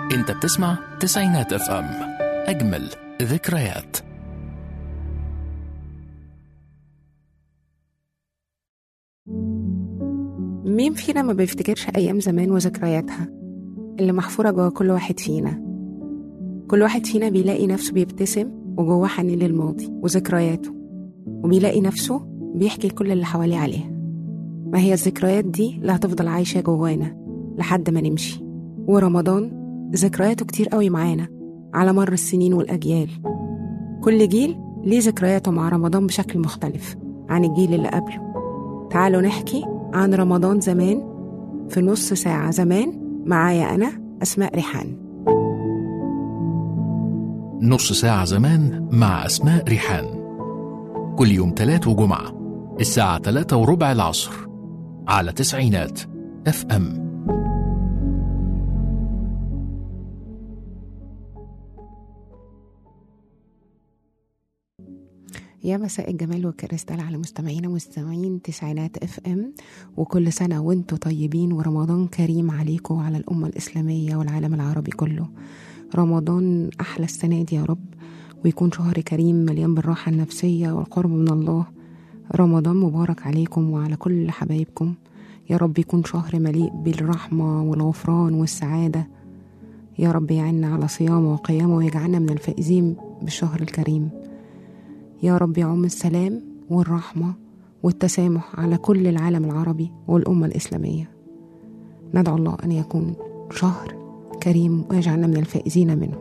انت بتسمع تسعينات اف ام اجمل ذكريات مين فينا ما بيفتكرش أيام زمان وذكرياتها اللي محفورة جوا كل واحد فينا كل واحد فينا بيلاقي نفسه بيبتسم وجواه حنين للماضي وذكرياته وبيلاقي نفسه بيحكي لكل اللي حواليه عليها ما هي الذكريات دي اللي هتفضل عايشة جوانا لحد ما نمشي ورمضان ذكرياته كتير قوي معانا على مر السنين والأجيال كل جيل ليه ذكرياته مع رمضان بشكل مختلف عن الجيل اللي قبله تعالوا نحكي عن رمضان زمان في نص ساعة زمان معايا أنا أسماء ريحان نص ساعة زمان مع أسماء ريحان كل يوم تلات وجمعة الساعة تلاتة وربع العصر على تسعينات اف ام يا مساء الجمال والكريستال على مستمعينا ومستمعين تسعينات اف ام وكل سنة وانتم طيبين ورمضان كريم عليكم وعلى الأمة الإسلامية والعالم العربي كله رمضان أحلى السنة دي يا رب ويكون شهر كريم مليان بالراحة النفسية والقرب من الله رمضان مبارك عليكم وعلى كل حبايبكم يا رب يكون شهر مليء بالرحمة والغفران والسعادة يا رب يعيننا على صيامه وقيامه ويجعلنا من الفائزين بالشهر الكريم يا رب يعم السلام والرحمة والتسامح على كل العالم العربي والأمة الإسلامية ندعو الله أن يكون شهر كريم ويجعلنا من الفائزين منه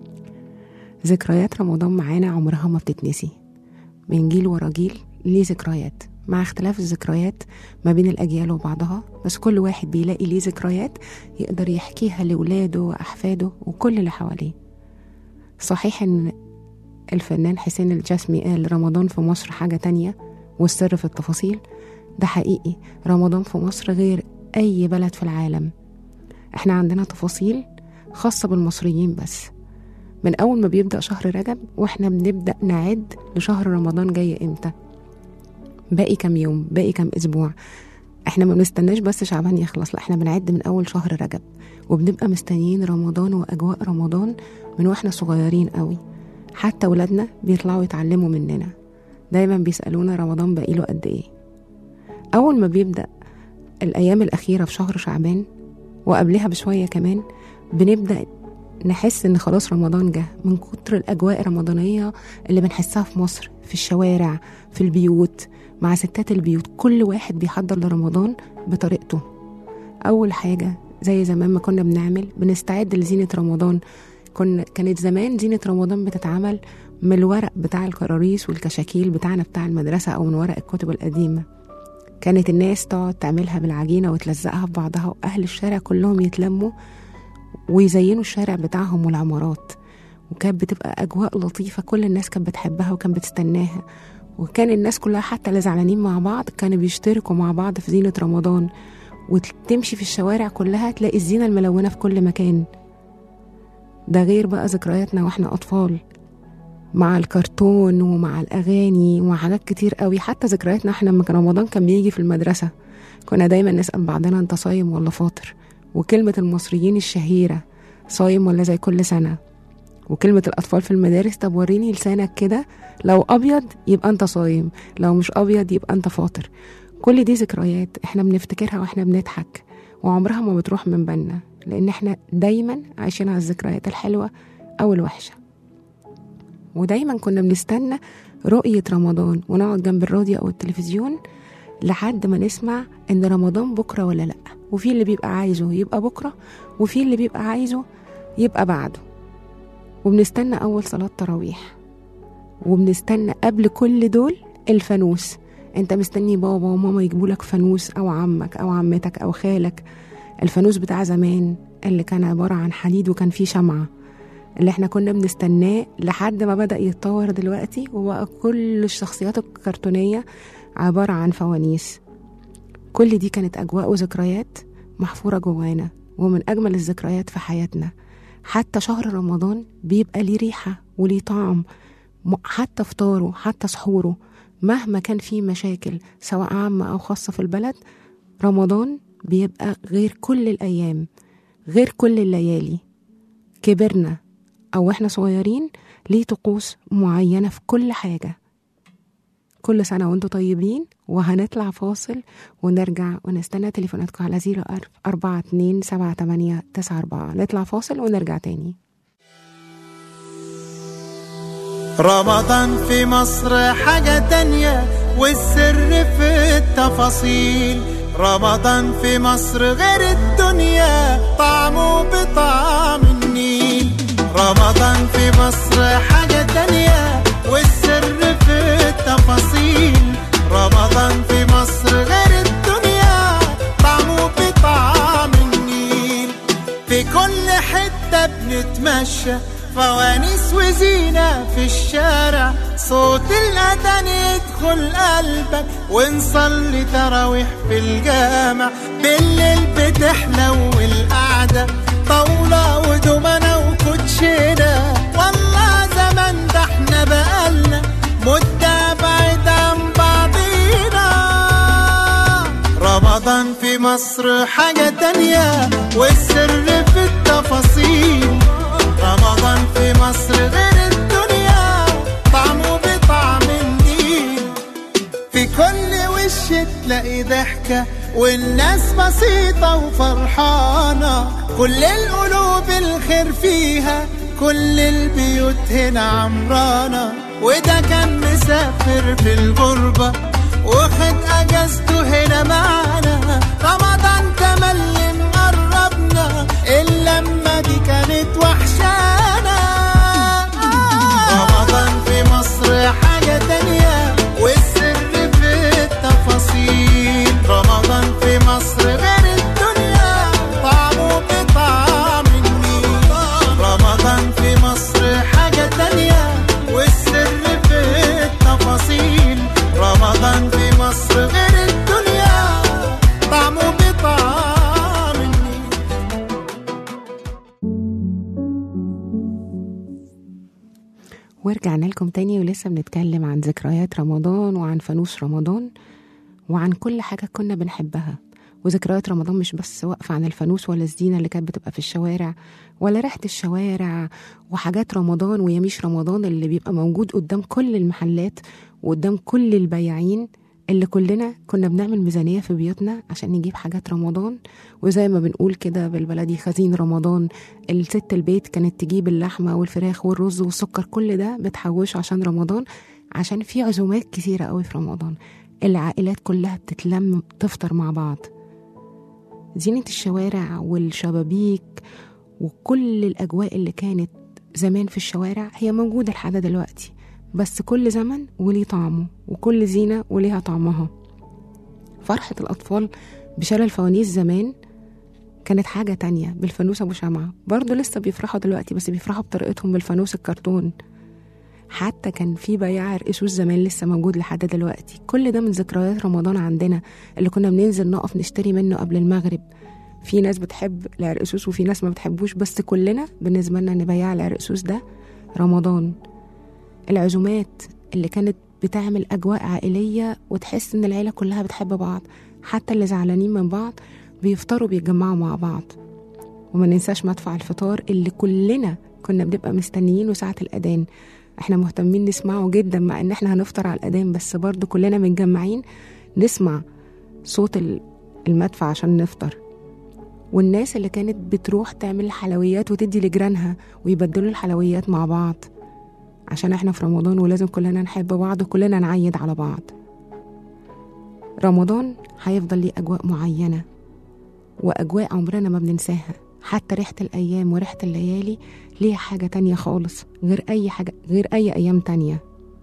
ذكريات رمضان معانا عمرها ما بتتنسي من جيل ورا جيل ليه ذكريات مع اختلاف الذكريات ما بين الأجيال وبعضها بس كل واحد بيلاقي ليه ذكريات يقدر يحكيها لولاده وأحفاده وكل اللي حواليه صحيح إن الفنان حسين الجسمي قال رمضان في مصر حاجة تانية والسر في التفاصيل ده حقيقي رمضان في مصر غير أي بلد في العالم احنا عندنا تفاصيل خاصة بالمصريين بس من أول ما بيبدأ شهر رجب واحنا بنبدأ نعد لشهر رمضان جاي امتى باقي كام يوم باقي كام أسبوع احنا ما بنستناش بس شعبان يخلص لا احنا بنعد من أول شهر رجب وبنبقى مستنيين رمضان وأجواء رمضان من واحنا صغيرين قوي حتى ولادنا بيطلعوا يتعلموا مننا دايما بيسألونا رمضان بقيله قد ايه أول ما بيبدأ الأيام الأخيرة في شهر شعبان وقبلها بشوية كمان بنبدأ نحس إن خلاص رمضان جه من كتر الأجواء الرمضانية اللي بنحسها في مصر في الشوارع في البيوت مع ستات البيوت كل واحد بيحضر لرمضان بطريقته أول حاجة زي زمان ما كنا بنعمل بنستعد لزينة رمضان كنا كانت زمان زينة رمضان بتتعمل من الورق بتاع الكراريس والكشاكيل بتاعنا بتاع المدرسة أو من ورق الكتب القديمة كانت الناس تقعد تعملها بالعجينة وتلزقها في بعضها وأهل الشارع كلهم يتلموا ويزينوا الشارع بتاعهم والعمارات وكانت بتبقى أجواء لطيفة كل الناس كانت بتحبها وكانت بتستناها وكان الناس كلها حتى اللي زعلانين مع بعض كانوا بيشتركوا مع بعض في زينة رمضان وتمشي في الشوارع كلها تلاقي الزينة الملونة في كل مكان ده غير بقى ذكرياتنا واحنا أطفال مع الكرتون ومع الأغاني ومع حاجات كتير قوي حتى ذكرياتنا احنا لما كان رمضان كان بيجي في المدرسة كنا دايما نسأل بعضنا انت صايم ولا فاطر وكلمة المصريين الشهيرة صايم ولا زي كل سنة وكلمة الأطفال في المدارس طب وريني لسانك كده لو أبيض يبقى أنت صايم لو مش أبيض يبقى أنت فاطر كل دي ذكريات احنا بنفتكرها واحنا بنضحك وعمرها ما بتروح من بالنا لأن احنا دايما عايشين على الذكريات الحلوة أو الوحشة ودايما كنا بنستنى رؤية رمضان ونقعد جنب الراديو أو التلفزيون لحد ما نسمع إن رمضان بكرة ولا لأ وفي اللي بيبقى عايزه يبقى بكرة وفي اللي بيبقى عايزه يبقى بعده وبنستنى أول صلاة تراويح وبنستنى قبل كل دول الفانوس انت مستني بابا وماما يجيبوا لك فانوس او عمك او عمتك او خالك الفانوس بتاع زمان اللي كان عبارة عن حديد وكان فيه شمعة اللي احنا كنا بنستناه لحد ما بدأ يتطور دلوقتي وبقى كل الشخصيات الكرتونية عبارة عن فوانيس كل دي كانت أجواء وذكريات محفورة جوانا ومن أجمل الذكريات في حياتنا حتى شهر رمضان بيبقى ليه ريحة وليه طعم حتى فطاره حتى سحوره مهما كان فيه مشاكل سواء عامة أو خاصة في البلد رمضان بيبقى غير كل الأيام غير كل الليالي كبرنا أو إحنا صغيرين ليه طقوس معينة في كل حاجة كل سنة وانتم طيبين وهنطلع فاصل ونرجع ونستنى تليفوناتكم على زيرو أربعة اتنين سبعة تمانية تسعة أربعة نطلع فاصل ونرجع تاني رمضان في مصر حاجة تانية والسر في التفاصيل رمضان في مصر غير الدنيا طعمه بطعم النيل رمضان في مصر حاجة تانية والسر في التفاصيل رمضان في مصر غير الدنيا طعمه بطعم النيل في كل حتة بنتمشى فوانيس وزينة في الشارع صوت الأذان يدخل قلبك ونصلي تراويح في الجامع بالليل بتحلو القعدة طاولة ودومنة وكوتشينة والله زمان ده احنا بقالنا مدة بعيد عن بعضينا رمضان في مصر حاجة تانية والسر في التفاصيل رمضان في مصر غير الدنيا طعمه بطعم النيل في كل وش تلاقي ضحكة والناس بسيطة وفرحانة كل القلوب الخير فيها كل البيوت هنا عمرانة وده كان مسافر في الغربة واخد اجازته هنا معانا رمضان تملي مقربنا اللمة دي كانت وحشانا رمضان في مصر حاجة تانية والسر في التفاصيل رمضان في مصر غير الدنيا طعمه بطعم النيل رمضان في مصر حاجة تانية والسر في التفاصيل رمضان في مصر غير الدنيا طعمه بطعم النيل ورجعنا لكم تاني ولسه بنتكلم عن ذكريات رمضان وعن فانوس رمضان وعن كل حاجة كنا بنحبها وذكريات رمضان مش بس واقفة عن الفانوس ولا الزينة اللي كانت بتبقى في الشوارع ولا ريحة الشوارع وحاجات رمضان ويميش رمضان اللي بيبقى موجود قدام كل المحلات وقدام كل البياعين اللي كلنا كنا بنعمل ميزانية في بيوتنا عشان نجيب حاجات رمضان وزي ما بنقول كده بالبلدي خزين رمضان الست البيت كانت تجيب اللحمة والفراخ والرز والسكر كل ده بتحوشه عشان رمضان عشان في عزومات كتيرة قوي في رمضان العائلات كلها بتتلم تفطر مع بعض زينة الشوارع والشبابيك وكل الأجواء اللي كانت زمان في الشوارع هي موجودة لحد دلوقتي بس كل زمن وليه طعمه وكل زينة وليها طعمها فرحة الأطفال بشلل الفوانيس زمان كانت حاجة تانية بالفانوس أبو شمعة برضه لسه بيفرحوا دلوقتي بس بيفرحوا بطريقتهم بالفانوس الكرتون حتى كان في بياع عرقسوس زمان لسه موجود لحد دلوقتي كل ده من ذكريات رمضان عندنا اللي كنا بننزل نقف نشتري منه قبل المغرب في ناس بتحب العرقسوس وفي ناس ما بتحبوش بس كلنا بالنسبة لنا ان بياع العرقسوس ده رمضان العزومات اللي كانت بتعمل أجواء عائلية وتحس إن العيلة كلها بتحب بعض حتى اللي زعلانين من بعض بيفطروا بيتجمعوا مع بعض وما ننساش مدفع الفطار اللي كلنا كنا بنبقى مستنيينه ساعة الأذان احنا مهتمين نسمعه جدا مع ان احنا هنفطر على الأذان بس برضو كلنا متجمعين نسمع صوت ال- المدفع عشان نفطر والناس اللي كانت بتروح تعمل حلويات وتدي لجيرانها ويبدلوا الحلويات مع بعض عشان احنا في رمضان ولازم كلنا نحب بعض وكلنا نعيد على بعض رمضان هيفضل ليه أجواء معينة وأجواء عمرنا ما بننساها حتى ريحة الأيام وريحة الليالي ليها حاجة تانية خالص غير أي حاجة غير أي أيام تانية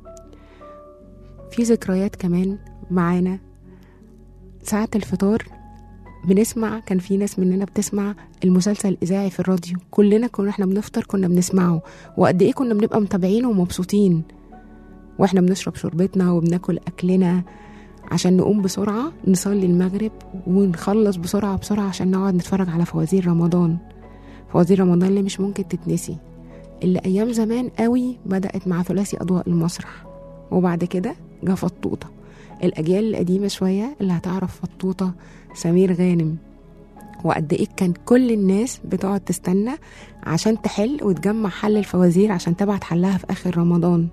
في ذكريات كمان معانا ساعة الفطار بنسمع كان في ناس مننا بتسمع المسلسل الإذاعي في الراديو كلنا كنا احنا بنفطر كنا بنسمعه وقد إيه كنا بنبقى متابعينه ومبسوطين واحنا بنشرب شربتنا وبناكل أكلنا عشان نقوم بسرعة نصلي المغرب ونخلص بسرعة بسرعة عشان نقعد نتفرج على فوازير رمضان فوازير رمضان اللي مش ممكن تتنسي اللي أيام زمان قوي بدأت مع ثلاثي أضواء المسرح وبعد كده جه فطوطة الأجيال القديمة شوية اللي هتعرف فطوطة سمير غانم وقد ايه كان كل الناس بتقعد تستنى عشان تحل وتجمع حل الفوازير عشان تبعت حلها في اخر رمضان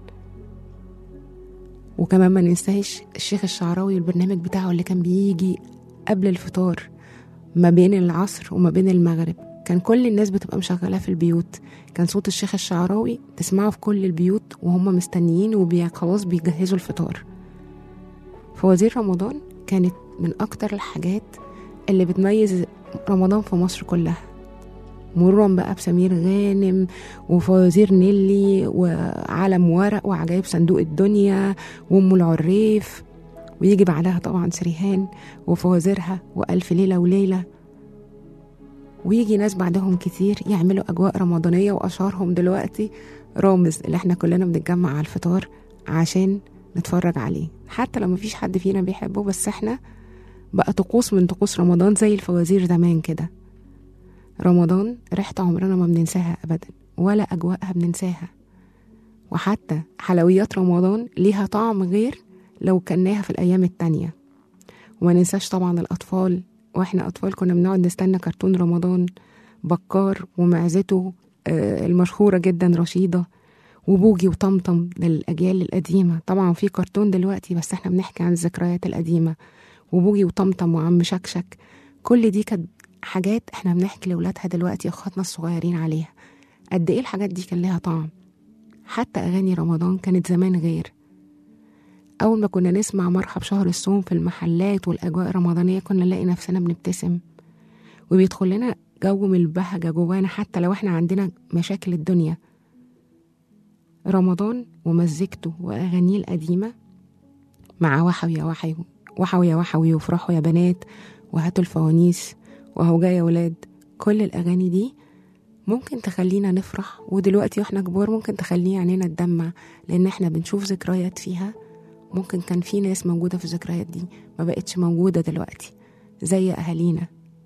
وكمان ما ننساش الشيخ الشعراوي والبرنامج بتاعه اللي كان بيجي قبل الفطار ما بين العصر وما بين المغرب كان كل الناس بتبقى مشغلاه في البيوت كان صوت الشيخ الشعراوي تسمعه في كل البيوت وهم مستنيين وخلاص بيجهزوا الفطار فوازير رمضان كانت من أكتر الحاجات اللي بتميز رمضان في مصر كلها مرورا بقى بسمير غانم وفوازير نيلي وعالم ورق وعجائب صندوق الدنيا وام العريف ويجي بعدها طبعا سريهان وفوازيرها وألف ليلة وليلة ويجي ناس بعدهم كتير يعملوا أجواء رمضانية وأشهرهم دلوقتي رامز اللي احنا كلنا بنتجمع على الفطار عشان نتفرج عليه حتى لو مفيش حد فينا بيحبه بس احنا بقى طقوس من طقوس رمضان زي الفوازير زمان كده رمضان ريحة عمرنا ما بننساها أبدا ولا أجواءها بننساها وحتى حلويات رمضان ليها طعم غير لو كناها في الأيام التانية وما ننساش طبعا الأطفال وإحنا أطفال كنا بنقعد نستنى كرتون رمضان بكار ومعزته آه، المشهورة جدا رشيدة وبوجي وطمطم للأجيال القديمة طبعا في كرتون دلوقتي بس احنا بنحكي عن الذكريات القديمة وبوجي وطمطم وعم شكشك كل دي كانت حاجات احنا بنحكي لأولادها دلوقتي اخواتنا الصغيرين عليها قد ايه الحاجات دي كان لها طعم حتى أغاني رمضان كانت زمان غير أول ما كنا نسمع مرحب شهر الصوم في المحلات والأجواء الرمضانية كنا نلاقي نفسنا بنبتسم وبيدخل لنا جو من البهجة جوانا حتى لو احنا عندنا مشاكل الدنيا رمضان ومزيكته وأغانيه القديمة مع وحوي يا وحي وحوي يا وحوي وافرحوا يا بنات وهاتوا الفوانيس وهو جاي يا ولاد كل الأغاني دي ممكن تخلينا نفرح ودلوقتي واحنا كبار ممكن تخلينا عينينا تدمع لأن احنا بنشوف ذكريات فيها ممكن كان في ناس موجودة في الذكريات دي ما بقتش موجودة دلوقتي زي أهالينا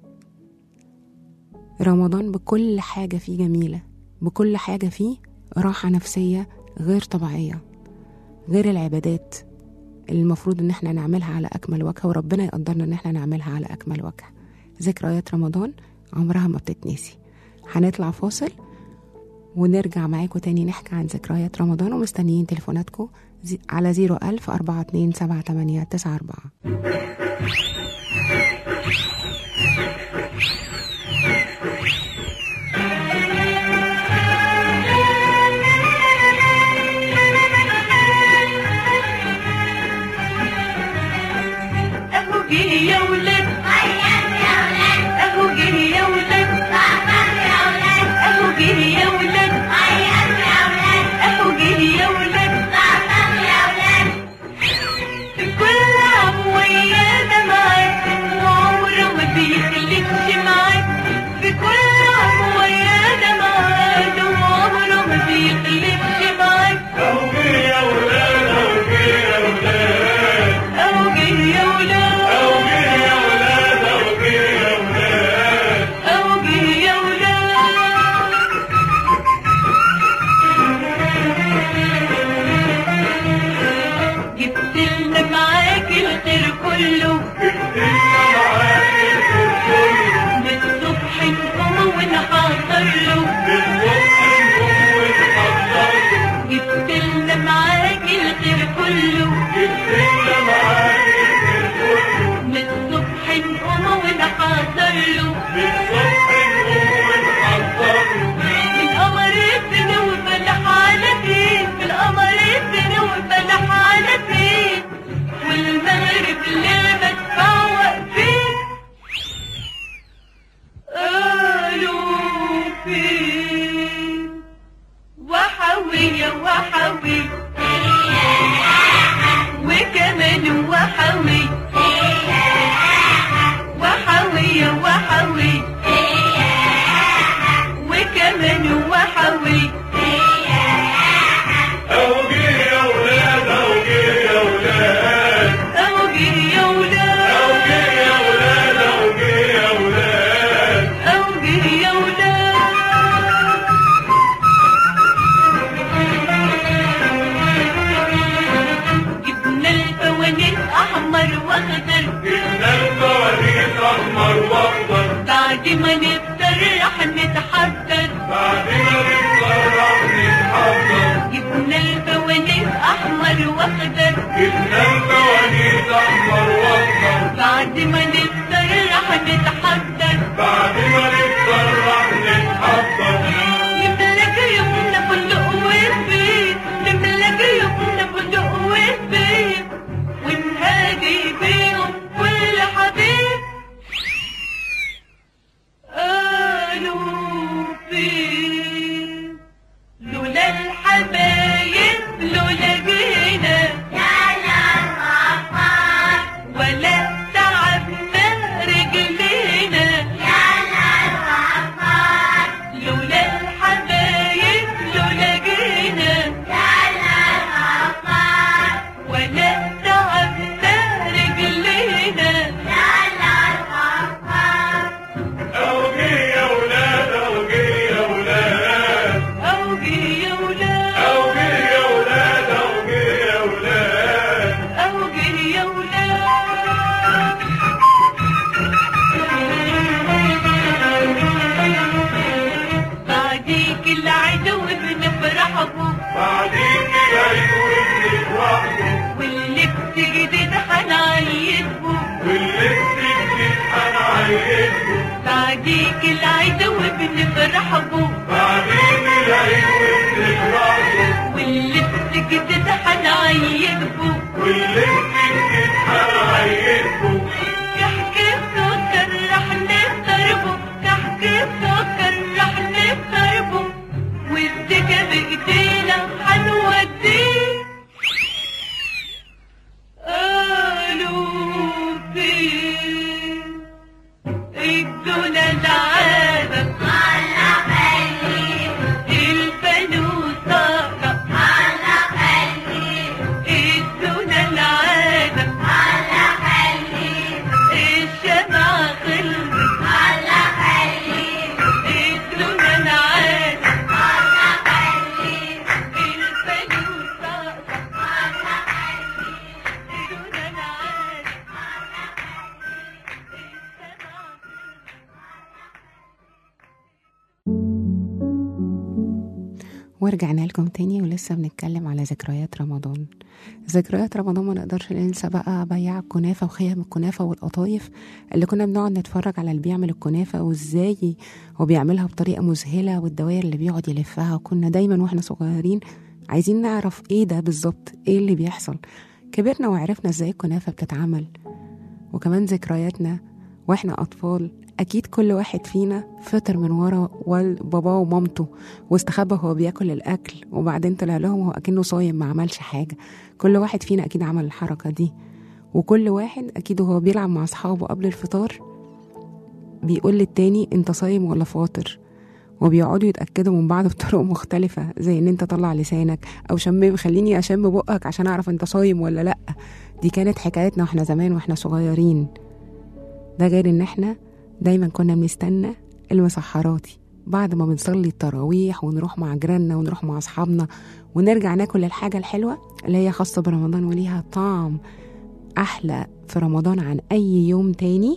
رمضان بكل حاجة فيه جميلة بكل حاجة فيه راحة نفسية غير طبيعية غير العبادات اللي المفروض ان احنا نعملها على اكمل وجه وربنا يقدرنا ان احنا نعملها على اكمل وجه ذكريات رمضان عمرها ما بتتنسي هنطلع فاصل ونرجع معاكم تاني نحكي عن ذكريات رمضان ومستنيين تليفوناتكم زي- على 01000 42 78 94 اهو جه يا ولاد اهو جه يا ولاد اهو جه يا ولاد اهو جه يا ولاد كل عام ويانا معانا ما نفطر رح نتحضر بعد ما نفطر رح نتحضر جبنا الفوانيس احمر واخضر جبنا الفوانيس احمر واخضر بعد ما نفطر رح نتحضر بعد ما نفطر رح نتحضر نملى جيوبنا فندق وزبيب نملى جيوبنا فندق وزبيب ونهادي بيهم كل حبيب قالوا فين لولا الحبايب لولا جينا ولا تعبنا رجلينا لولا الحبايب لولا جينا ولا تعبنا رجلينا اوجي يا ولاد اوجي يا ولاد أوجي يا ولاد اوجي يا ولاد اوجي يا ولاد أوجي يا ولاد بعديك العدو بنفرح بوك بعديك العيد وبنفرح واللبس جديد حنعيد بوك واللبس جديد هنعيدكم بعديك العدو بنفرح بوك بعدين العيد وبنفرح واللبس جديد حنعيد بوك واللبس جديد هنعيدكم كحك السكر رح نضربه كحك السكر رح نضربه والدكة بإيدينا حنوديه قالوا فين ادونا العادة الفانوسة ادونا العادة الشمعة خلصت ادونا العادة الفانوسة ادونا العادة ورجعنا لكم تاني ولسه بنتكلم على ذكريات رمضان ذكريات رمضان ما نقدرش ننسى بقى بياع الكنافة وخيام الكنافة والقطايف اللي كنا بنقعد نتفرج على اللي بيعمل الكنافة وازاي هو بيعملها بطريقة مذهلة والدوائر اللي بيقعد يلفها وكنا دايما واحنا صغيرين عايزين نعرف ايه ده بالظبط ايه اللي بيحصل كبرنا وعرفنا ازاي الكنافة بتتعمل وكمان ذكرياتنا واحنا اطفال اكيد كل واحد فينا فطر من ورا وال- باباه ومامته واستخبى وهو بياكل الاكل وبعدين طلع لهم وهو اكنه صايم ما عملش حاجه كل واحد فينا اكيد عمل الحركه دي وكل واحد اكيد وهو بيلعب مع اصحابه قبل الفطار بيقول للتاني انت صايم ولا فاطر وبيقعدوا يتاكدوا من بعض بطرق مختلفه زي ان انت طلع لسانك او شم خليني اشم بقك عشان اعرف انت صايم ولا لا دي كانت حكايتنا واحنا زمان واحنا صغيرين ده غير ان احنا دايما كنا بنستنى المسحراتي بعد ما بنصلي التراويح ونروح مع جيراننا ونروح مع اصحابنا ونرجع ناكل الحاجه الحلوه اللي هي خاصه برمضان وليها طعم احلى في رمضان عن اي يوم تاني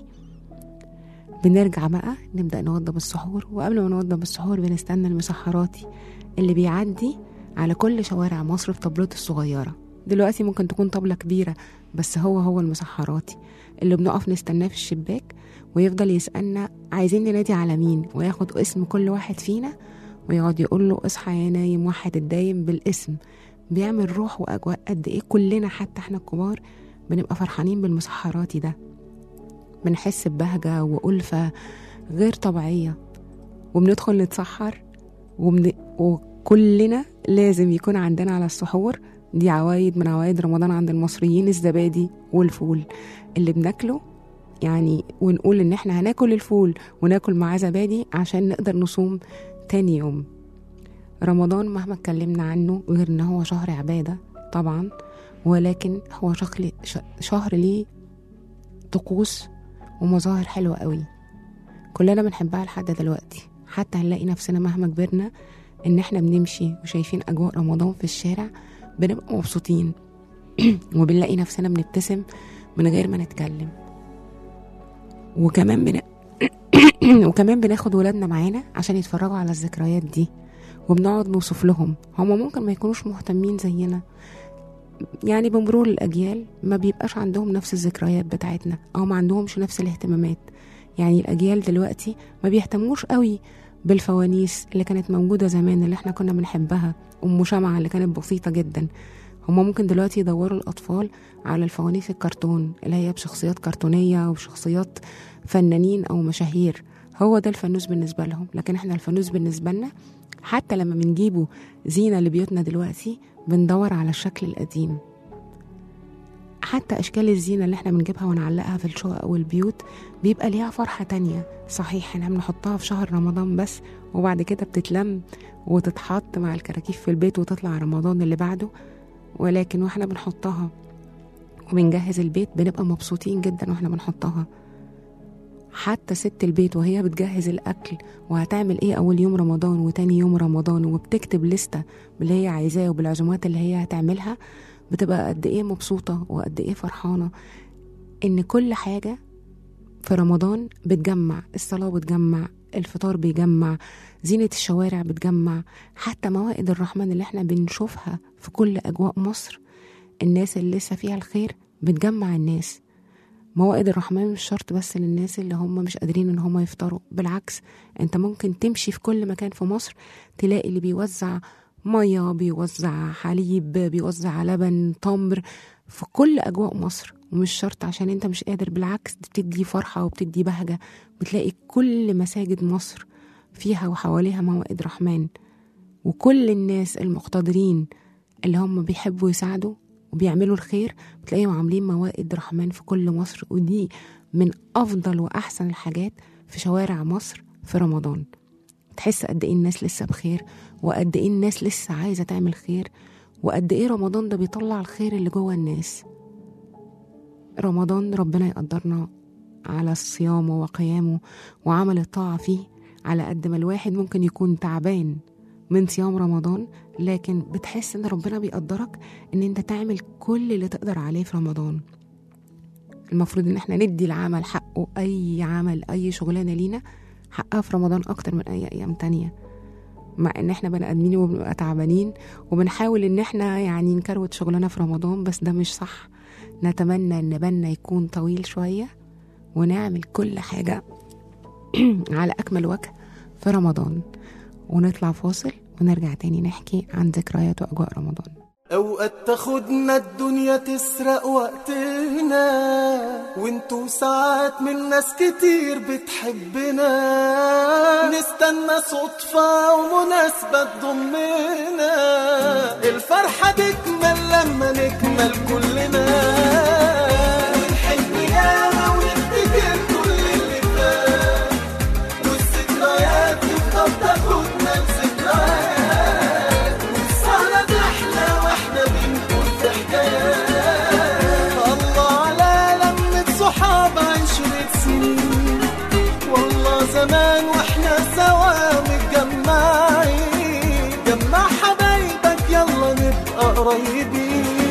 بنرجع بقى نبدا نوضب السحور وقبل ما نوضب السحور بنستنى المسحراتي اللي بيعدي على كل شوارع مصر في طبلته الصغيره دلوقتي ممكن تكون طبلة كبيرة بس هو هو المسحراتي اللي بنقف نستناه في الشباك ويفضل يسألنا عايزين ننادي على مين وياخد اسم كل واحد فينا ويقعد يقول له اصحى يا نايم وحد الدايم بالاسم بيعمل روح وأجواء قد إيه كلنا حتى احنا الكبار بنبقى فرحانين بالمسحراتي ده بنحس ببهجة وألفة غير طبيعية وبندخل نتسحر وبن... وكلنا لازم يكون عندنا على السحور دي عوايد من عوايد رمضان عند المصريين الزبادي والفول اللي بناكله يعني ونقول ان احنا هناكل الفول وناكل معاه زبادي عشان نقدر نصوم تاني يوم رمضان مهما اتكلمنا عنه غير ان هو شهر عبادة طبعا ولكن هو شهر شهر ليه طقوس ومظاهر حلوة قوي كلنا بنحبها لحد دلوقتي حتى هنلاقي نفسنا مهما كبرنا ان احنا بنمشي وشايفين اجواء رمضان في الشارع بنبقى مبسوطين وبنلاقي نفسنا بنبتسم من غير ما نتكلم وكمان بن... وكمان بناخد ولادنا معانا عشان يتفرجوا على الذكريات دي وبنقعد نوصف لهم هما ممكن ما يكونوش مهتمين زينا يعني بمرور الأجيال ما بيبقاش عندهم نفس الذكريات بتاعتنا أو ما عندهمش نفس الاهتمامات يعني الأجيال دلوقتي ما بيهتموش قوي بالفوانيس اللي كانت موجودة زمان اللي احنا كنا بنحبها أم شمعة اللي كانت بسيطة جدا هما ممكن دلوقتي يدوروا الأطفال على الفوانيس الكرتون اللي هي بشخصيات كرتونية وبشخصيات فنانين أو مشاهير هو ده الفانوس بالنسبة لهم لكن احنا الفانوس بالنسبة لنا حتى لما بنجيبه زينة لبيوتنا دلوقتي بندور على الشكل القديم حتى أشكال الزينة اللي احنا بنجيبها ونعلقها في الشقق والبيوت بيبقى ليها فرحة تانية صحيح احنا بنحطها في شهر رمضان بس وبعد كده بتتلم وتتحط مع الكراكيب في البيت وتطلع رمضان اللي بعده ولكن واحنا بنحطها وبنجهز البيت بنبقى مبسوطين جدا واحنا بنحطها حتى ست البيت وهي بتجهز الأكل وهتعمل إيه أول يوم رمضان وتاني يوم رمضان وبتكتب لستة باللي هي عايزاه وبالعزومات اللي هي هتعملها بتبقى قد إيه مبسوطة وقد إيه فرحانة إن كل حاجة في رمضان بتجمع الصلاة بتجمع الفطار بيجمع زينة الشوارع بتجمع حتى موائد الرحمن اللي احنا بنشوفها في كل أجواء مصر الناس اللي لسه فيها الخير بتجمع الناس موائد الرحمن مش شرط بس للناس اللي هم مش قادرين ان هم يفطروا بالعكس انت ممكن تمشي في كل مكان في مصر تلاقي اللي بيوزع ميه بيوزع حليب بيوزع لبن تمر في كل اجواء مصر ومش شرط عشان انت مش قادر بالعكس دي بتدي فرحه وبتدي بهجه بتلاقي كل مساجد مصر فيها وحواليها موائد رحمن وكل الناس المقتدرين اللي هم بيحبوا يساعدوا وبيعملوا الخير بتلاقيهم عاملين موائد رحمن في كل مصر ودي من أفضل وأحسن الحاجات في شوارع مصر في رمضان تحس قد إيه الناس لسه بخير وقد إيه الناس لسه عايزة تعمل خير وقد إيه رمضان ده بيطلع الخير اللي جوه الناس رمضان ربنا يقدرنا على الصيام وقيامه وعمل الطاعة فيه على قد ما الواحد ممكن يكون تعبان من صيام رمضان لكن بتحس ان ربنا بيقدرك ان انت تعمل كل اللي تقدر عليه في رمضان المفروض ان احنا ندي العمل حقه اي عمل اي شغلانه لينا حقها في رمضان اكتر من اي ايام تانية مع ان احنا بني ادمين وبنبقى تعبانين وبنحاول ان احنا يعني نكروت شغلنا في رمضان بس ده مش صح نتمنى ان بالنا يكون طويل شويه ونعمل كل حاجه على اكمل وجه في رمضان ونطلع فاصل ونرجع تاني نحكي عن ذكريات وأجواء رمضان اوقات تاخدنا الدنيا تسرق وقتنا وانتو ساعات من ناس كتير بتحبنا نستنى صدفة ومناسبة تضمنا الفرحة تكمل لما نكمل كلنا ونحب ياما ونفتكر كل اللي فات والذكريات تفضل تاخدنا لذكريات والسهرة تحلى واحنا بنقول في حكايات الله على لمة صحاب عشرة سنين والله زمان واحنا سوا متجمعين جمع حبايبك يلا نبقى قريبين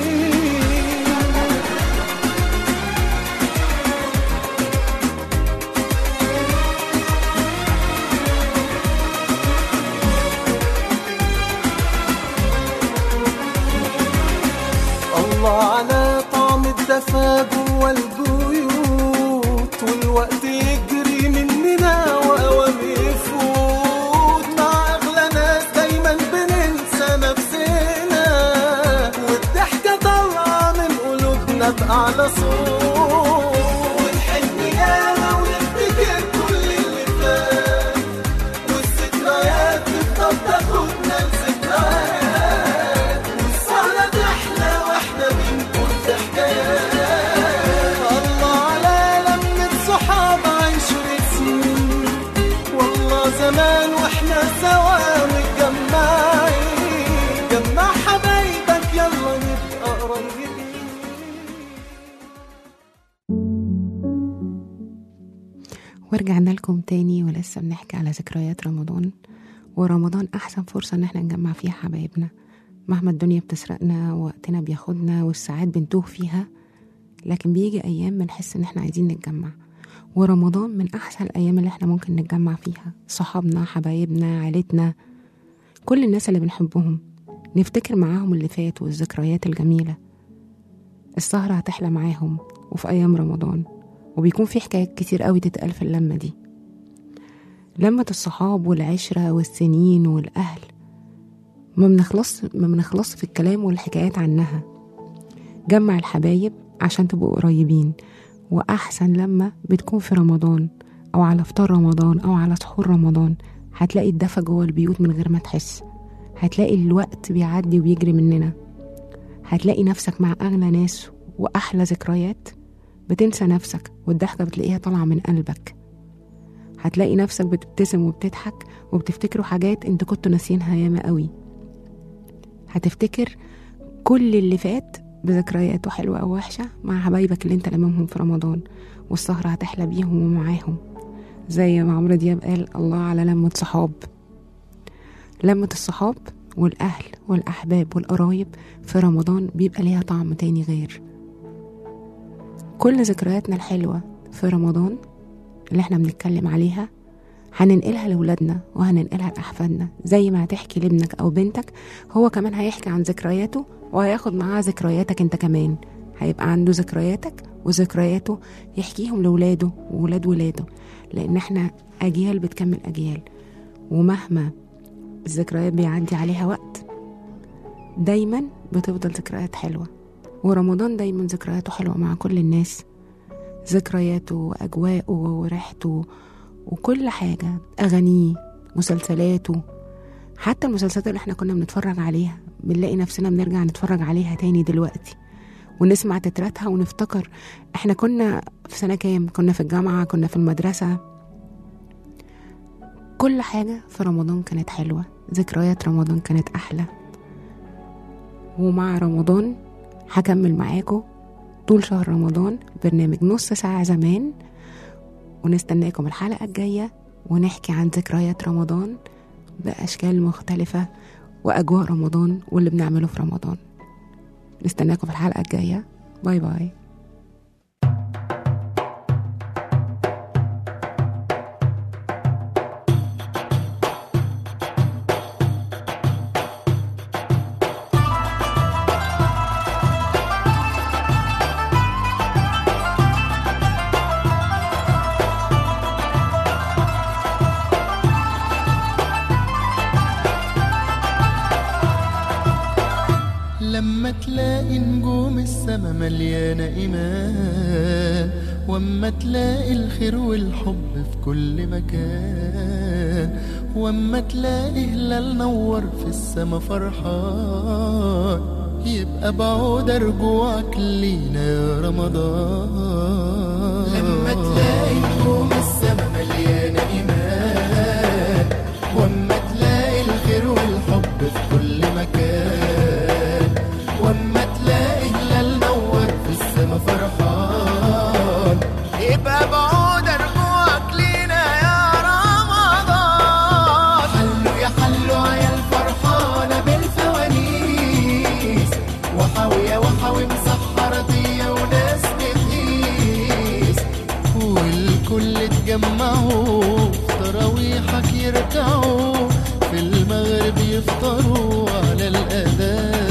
الله على طعم الدفا جوا البيوت والوقت يجري مننا واوام يفوت مع اغلى ناس دايما بننسى نفسنا والضحكه طالعه من قلوبنا باعلى صوت ونحن ياما ونفتكر كل اللي فات والذكريات تفضل تاخدنا لذكريات والسهرة تحلى واحنا بنقول في حكايات الله على لمة صحاب عشرة سنين والله زمان واحنا سوا متجمعين جمع حبايبك يلا نبقى قريبين ورجعنا لكم تاني ولسه بنحكي على ذكريات رمضان ورمضان أحسن فرصة إن احنا نجمع فيها حبايبنا مهما الدنيا بتسرقنا ووقتنا بياخدنا والساعات بنتوه فيها لكن بيجي أيام بنحس إن احنا عايزين نتجمع ورمضان من أحسن الأيام اللي احنا ممكن نتجمع فيها صحابنا حبايبنا عيلتنا كل الناس اللي بنحبهم نفتكر معاهم اللي فات والذكريات الجميلة السهرة هتحلى معاهم وفي أيام رمضان وبيكون في حكايات كتير قوي تتقال في اللمة دي لمة الصحاب والعشرة والسنين والأهل ما بنخلص ما بنخلص في الكلام والحكايات عنها جمع الحبايب عشان تبقوا قريبين وأحسن لما بتكون في رمضان أو على فطار رمضان أو على سحور رمضان هتلاقي الدفى جوه البيوت من غير ما تحس هتلاقي الوقت بيعدي وبيجري مننا هتلاقي نفسك مع أغلى ناس وأحلى ذكريات بتنسى نفسك والضحكة بتلاقيها طالعة من قلبك هتلاقي نفسك بتبتسم وبتضحك وبتفتكروا حاجات انت كنتوا ناسيينها ياما قوي هتفتكر كل اللي فات بذكرياته حلوة أو وحشة مع حبايبك اللي انت لممهم في رمضان والسهرة هتحلى بيهم ومعاهم زي ما عمرو دياب قال الله على لمة صحاب لمة الصحاب والأهل والأحباب والقرايب في رمضان بيبقى ليها طعم تاني غير كل ذكرياتنا الحلوة في رمضان اللي احنا بنتكلم عليها هننقلها لولادنا وهننقلها لأحفادنا زي ما هتحكي لابنك أو بنتك هو كمان هيحكي عن ذكرياته وهياخد معاه ذكرياتك انت كمان هيبقى عنده ذكرياتك وذكرياته يحكيهم لولاده وولاد ولاده لأن احنا أجيال بتكمل أجيال ومهما الذكريات بيعدي عليها وقت دايما بتفضل ذكريات حلوة ورمضان دايما ذكرياته حلوة مع كل الناس ذكرياته وأجواءه وريحته وكل حاجة أغانيه مسلسلاته حتى المسلسلات اللي احنا كنا بنتفرج عليها بنلاقي نفسنا بنرجع نتفرج عليها تاني دلوقتي ونسمع تتراتها ونفتكر احنا كنا في سنة كام كنا في الجامعة كنا في المدرسة كل حاجة في رمضان كانت حلوة ذكريات رمضان كانت أحلى ومع رمضان هكمل معاكم طول شهر رمضان برنامج نص ساعة زمان ونستناكم الحلقة الجاية ونحكي عن ذكريات رمضان بأشكال مختلفة وأجواء رمضان واللي بنعمله في رمضان نستناكم في الحلقة الجاية باي باي لما تلاقي نجوم السما مليانة إيمان واما تلاقي الخير والحب في كل مكان واما تلاقي هلال نور في السما فرحان يبقى بعود رجوعك لينا يا رمضان لما تلاقي نجوم السما مليانة إيمان واما تلاقي الخير والحب في كل مكان واما تلاقي هلال نور في السما فرحان يبقى بعود رجوعك لينا يا رمضان حلوا يا حلوا عيال فرحانة بالفوانيس وحاوية وحاوي مسحرة وناس بتقيس والكل اتجمعوا في تراويحك يركعوا في المغرب يفطروا على الأذان